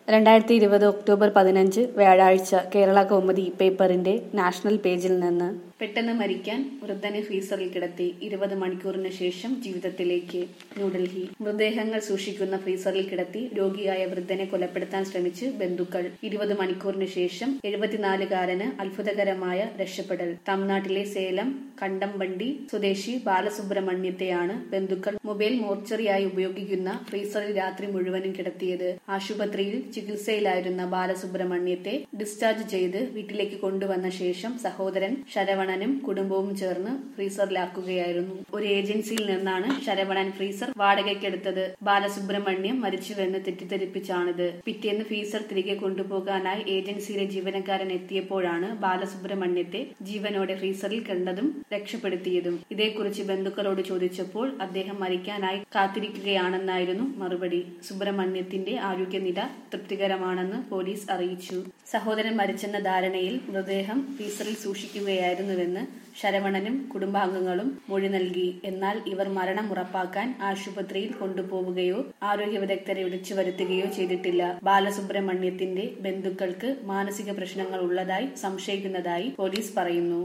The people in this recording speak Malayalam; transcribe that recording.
രണ്ടായിരത്തി ഇരുപത് ഒക്ടോബർ പതിനഞ്ച് വ്യാഴാഴ്ച കേരള കൗമുദി പേപ്പറിന്റെ നാഷണൽ പേജിൽ നിന്ന് പെട്ടെന്ന് മരിക്കാൻ വൃദ്ധനെ ഫ്രീസറിൽ കിടത്തി ഇരുപത് മണിക്കൂറിന് ശേഷം ജീവിതത്തിലേക്ക് ന്യൂഡൽഹി മൃതദേഹങ്ങൾ സൂക്ഷിക്കുന്ന ഫ്രീസറിൽ കിടത്തി രോഗിയായ വൃദ്ധനെ കൊലപ്പെടുത്താൻ ശ്രമിച്ച് ബന്ധുക്കൾ ഇരുപത് മണിക്കൂറിന് ശേഷം എഴുപത്തിനാലുകാരന് അത്ഭുതകരമായ രക്ഷപ്പെടൽ തമിഴ്നാട്ടിലെ സേലം കണ്ടംവണ്ടി സ്വദേശി ബാലസുബ്രഹ്മണ്യത്തെയാണ് ബന്ധുക്കൾ മൊബൈൽ മോർച്ചറിയായി ഉപയോഗിക്കുന്ന ഫ്രീസറിൽ രാത്രി മുഴുവനും കിടത്തിയത് ആശുപത്രിയിൽ ചികിത്സയിലായിരുന്ന ബാലസുബ്രഹ്മണ്യത്തെ ഡിസ്ചാർജ് ചെയ്ത് വീട്ടിലേക്ക് കൊണ്ടുവന്ന ശേഷം സഹോദരൻ ശരവണനും കുടുംബവും ചേർന്ന് ഫ്രീസറിലാക്കുകയായിരുന്നു ഒരു ഏജൻസിയിൽ നിന്നാണ് ശരവണൻ ഫ്രീസർ വാടകയ്ക്കെടുത്തത് ബാലസുബ്രഹ്മണ്യം മരിച്ചുവെന്ന് തെറ്റിദ്ധരിപ്പിച്ചാണിത് പിറ്റേന്ന് ഫ്രീസർ തിരികെ കൊണ്ടുപോകാനായി ഏജൻസിയിലെ ജീവനക്കാരൻ എത്തിയപ്പോഴാണ് ബാലസുബ്രഹ്മണ്യത്തെ ജീവനോടെ ഫ്രീസറിൽ കണ്ടതും രക്ഷപ്പെടുത്തിയതും ഇതേക്കുറിച്ച് ബന്ധുക്കളോട് ചോദിച്ചപ്പോൾ അദ്ദേഹം മരിക്കാനായി കാത്തിരിക്കുകയാണെന്നായിരുന്നു മറുപടി സുബ്രഹ്മണ്യത്തിന്റെ ആരോഗ്യനില തൃപ്തികരമാണെന്ന് പോലീസ് അറിയിച്ചു സഹോദരൻ മരിച്ചെന്ന ധാരണയിൽ മൃതദേഹം ഫ്രീസറിൽ സൂക്ഷിക്കുകയായിരുന്നുവെന്ന് ശരവണനും കുടുംബാംഗങ്ങളും മൊഴി നൽകി എന്നാൽ ഇവർ മരണം ഉറപ്പാക്കാൻ ആശുപത്രിയിൽ കൊണ്ടുപോവുകയോ ആരോഗ്യ വിദഗ്ധരെ വിളിച്ചു വരുത്തുകയോ ചെയ്തിട്ടില്ല ബാലസുബ്രഹ്മണ്യത്തിന്റെ ബന്ധുക്കൾക്ക് മാനസിക പ്രശ്നങ്ങൾ ഉള്ളതായി സംശയിക്കുന്നതായി പോലീസ് പറയുന്നു